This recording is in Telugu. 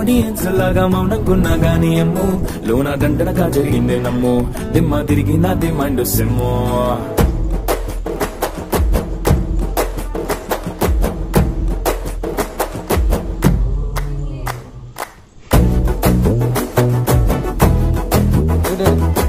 ఆడియన్స్ లాగా మౌనంకున్నా గానీ అమ్ము లోన దండనగా జరిగింది నమ్ము దిమ్మ తిరిగి నాది మైండ్ సిమ్ము ఇటు.